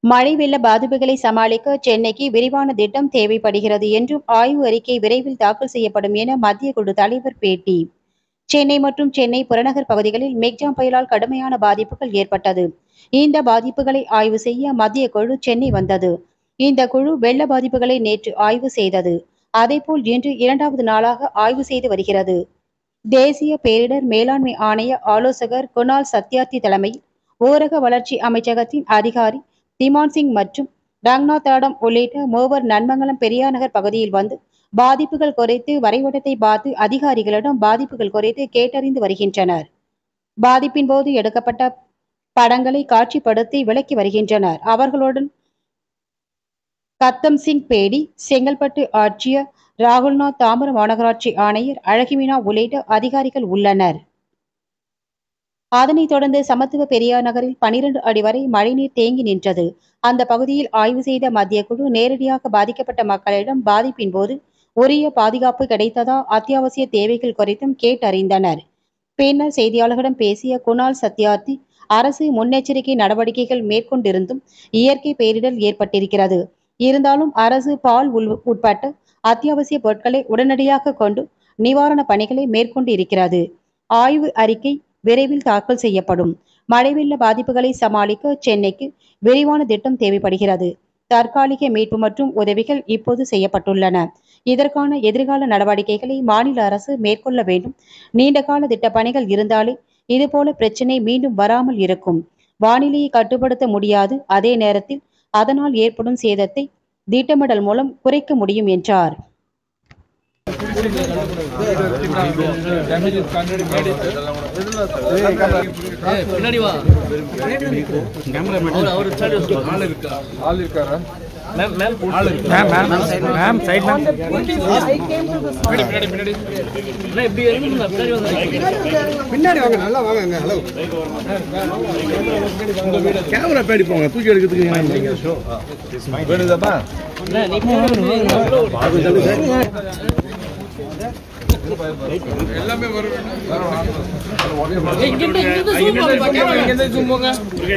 மழை வெள்ள பாதிப்புகளை சமாளிக்க சென்னைக்கு விரிவான திட்டம் தேவைப்படுகிறது என்றும் ஆய்வு அறிக்கை விரைவில் தாக்கல் செய்யப்படும் என மத்திய குழு தலைவர் பேட்டி சென்னை மற்றும் சென்னை புறநகர் பகுதிகளில் மெக்ஜாம் புயலால் கடுமையான பாதிப்புகள் ஏற்பட்டது இந்த பாதிப்புகளை ஆய்வு செய்ய மத்திய குழு சென்னை வந்தது இந்த குழு வெள்ள பாதிப்புகளை நேற்று ஆய்வு செய்தது அதேபோல் இன்று இரண்டாவது நாளாக ஆய்வு செய்து வருகிறது தேசிய பேரிடர் மேலாண்மை ஆணைய ஆலோசகர் குணால் சத்யார்த்தி தலைமையில் ஊரக வளர்ச்சி அமைச்சகத்தின் அதிகாரி திமான் சிங் மற்றும் ரங்நாத்தாடம் உள்ளிட்ட மூவர் நன்மங்கலம் பெரியார் நகர் பகுதியில் வந்து பாதிப்புகள் குறித்து வரைபடத்தை பார்த்து அதிகாரிகளிடம் பாதிப்புகள் குறித்து கேட்டறிந்து வருகின்றனர் பாதிப்பின் போது எடுக்கப்பட்ட படங்களை காட்சிப்படுத்தி விளக்கி வருகின்றனர் அவர்களுடன் கத்தம் சிங் பேடி செங்கல்பட்டு ஆட்சியர் ராகுல்நாத் தாம்பரம் மாநகராட்சி ஆணையர் அழகிமினா உள்ளிட்ட அதிகாரிகள் உள்ளனர் அதனைத் தொடர்ந்து சமத்துவ பெரியார் நகரில் பனிரெண்டு அடி வரை மழைநீர் தேங்கி நின்றது அந்த பகுதியில் ஆய்வு செய்த மத்திய குழு நேரடியாக பாதிக்கப்பட்ட மக்களிடம் பாதிப்பின் போது உரிய பாதுகாப்பு கிடைத்ததா அத்தியாவசிய தேவைகள் குறித்தும் கேட்டறிந்தனர் பின்னர் செய்தியாளர்களிடம் பேசிய குணால் சத்யார்த்தி அரசு முன்னெச்சரிக்கை நடவடிக்கைகள் மேற்கொண்டிருந்தும் இயற்கை பேரிடர் ஏற்பட்டிருக்கிறது இருந்தாலும் அரசு பால் உள் உட்பட்ட அத்தியாவசிய பொருட்களை உடனடியாக கொண்டு நிவாரண பணிகளை மேற்கொண்டு இருக்கிறது ஆய்வு அறிக்கை விரைவில் தாக்கல் செய்யப்படும் மழை வெள்ள பாதிப்புகளை சமாளிக்க சென்னைக்கு விரிவான திட்டம் தேவைப்படுகிறது தற்காலிக மீட்பு மற்றும் உதவிகள் இப்போது செய்யப்பட்டுள்ளன இதற்கான எதிர்கால நடவடிக்கைகளை மாநில அரசு மேற்கொள்ள வேண்டும் நீண்டகால திட்ட பணிகள் இருந்தாலே இதுபோல பிரச்சனை மீண்டும் வராமல் இருக்கும் வானிலையை கட்டுப்படுத்த முடியாது அதே நேரத்தில் அதனால் ஏற்படும் சேதத்தை திட்டமிடல் மூலம் குறைக்க முடியும் என்றார் பின்னாடி வா அவர் அவர் சைடு ஆள் இருக்காரா ma'am ma'am ma'am ma'am ma'am side ma'am பின்னாடி பின்னாடி அண்ணா இப்படி இருந்து பின்னாடி வந்து பின்னாடி வாங்க நல்லா வாங்க ஹலோ கேமரா பேடி போங்க தூக்கி எடுக்கிறதுக்கு வேணுதாப்பா அண்ணா நீ எல்லாமே வரும் இங்கிருந்து இங்கிருந்து zoom பண்ணுப்பா, camera. இங்க zoom போங்க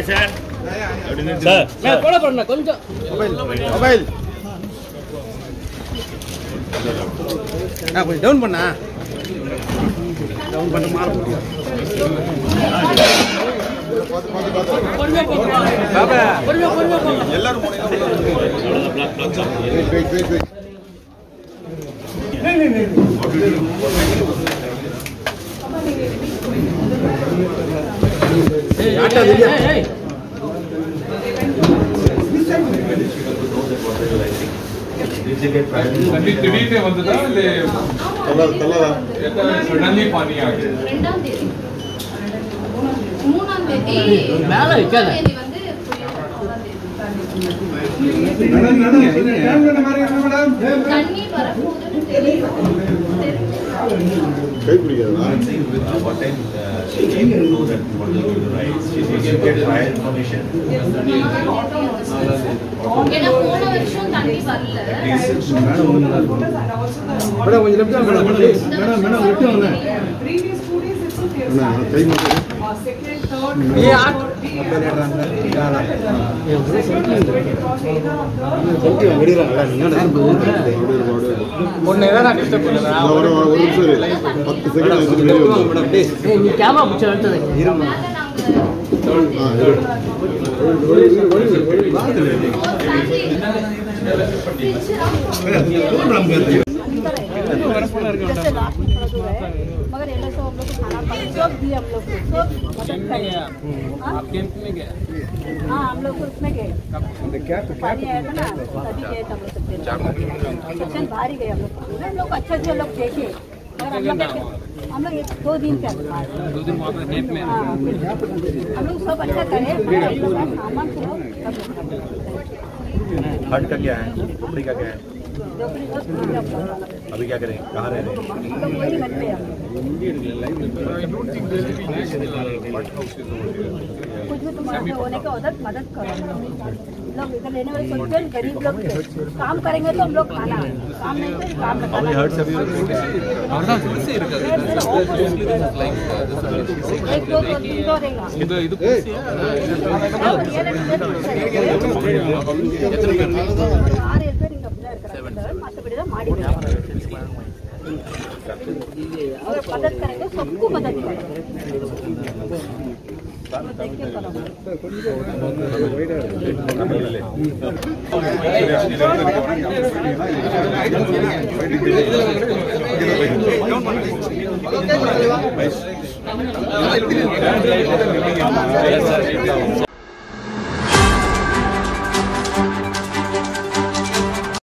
மேம், கொலை பண்ண கொஞ்சம் மொபைல் கொஞ்சம் டவுன் பண்ணா டவுன் பண்ண மாற முடியும் பொறுமையா போங்க பொறுமையா பொறுமையா போங்க ஏய், ஏய், ஏய். தண்ணி திடீர்னு வந்ததா இல்ல எத்தனை சடன்லி பானி ஆகுது ரெண்டாம் தேதி மூணாம் தேதி மேல வைக்காத. மூணாம் தேதி வந்து தண்ணி வரப்போகுதுன்னு தெரியும் what time uh, she came to know that what is going to rise. She she can get prior information. ஏன்னா போன வருஷம் தண்ணி வரல மேடம் கொஞ்சம் left madam madam madam left வாங்க Previous two days itself, we have madam கை மட்டும் uh, second, third, ஏய், fourth, ஆட். we have second is going across either of the கொட்டி வெடிறாங்களா நீங்க ஒன்னு தான் டிஸ்டர்ப் பண்ணுறேன் ஒரு ஒரு நிமிஷம் பத்து செகண்ட் ஆச்சு வெளியே வந்து ஏய், நீ கேமரா பிடிச்ச எடுத்தது மேல நாங்க ஆ இரு. मगर ये लोग सब हम लोग को खाना पानी सब दिए हम लोग को सब मदद करे हाँ? हाँ हम लोग उसमें गए पानी आया था ना तभी गए थे हम लोग सब सेक्शन बाहर ही गए हम लोग पूरे हम लोग अच्छे से लोग देखे मगर हम लोग हम लोग एक दो दिन का दो दिन हम लोग सब अच्छा करे मगर हम लोग का सामान को सब हट का क्या है? कपड़े का क्या है? नौकरी बहुत पूरा करो अभी क्या करेंगे कहाँ रह रहे हैं हम लोग वही घर पे हैं कुछ भी तुम्हारे होने का उधर मदद करो हम लोग लोग इधर लेने वाले सोचते हैं गरीब लोग थे। काम करेंगे तो हम लोग खाना काम नहीं करेंगे काम How निकालना many herds have you एक दो दो तीन दो रहेगा ஆறு பேர் இங்க அப்படிதான் இருக்கிறாங்க மற்றபடிதான் மாடி और मदद करेंगे सबको मदद करेंगे देखिए करो Yes, sir.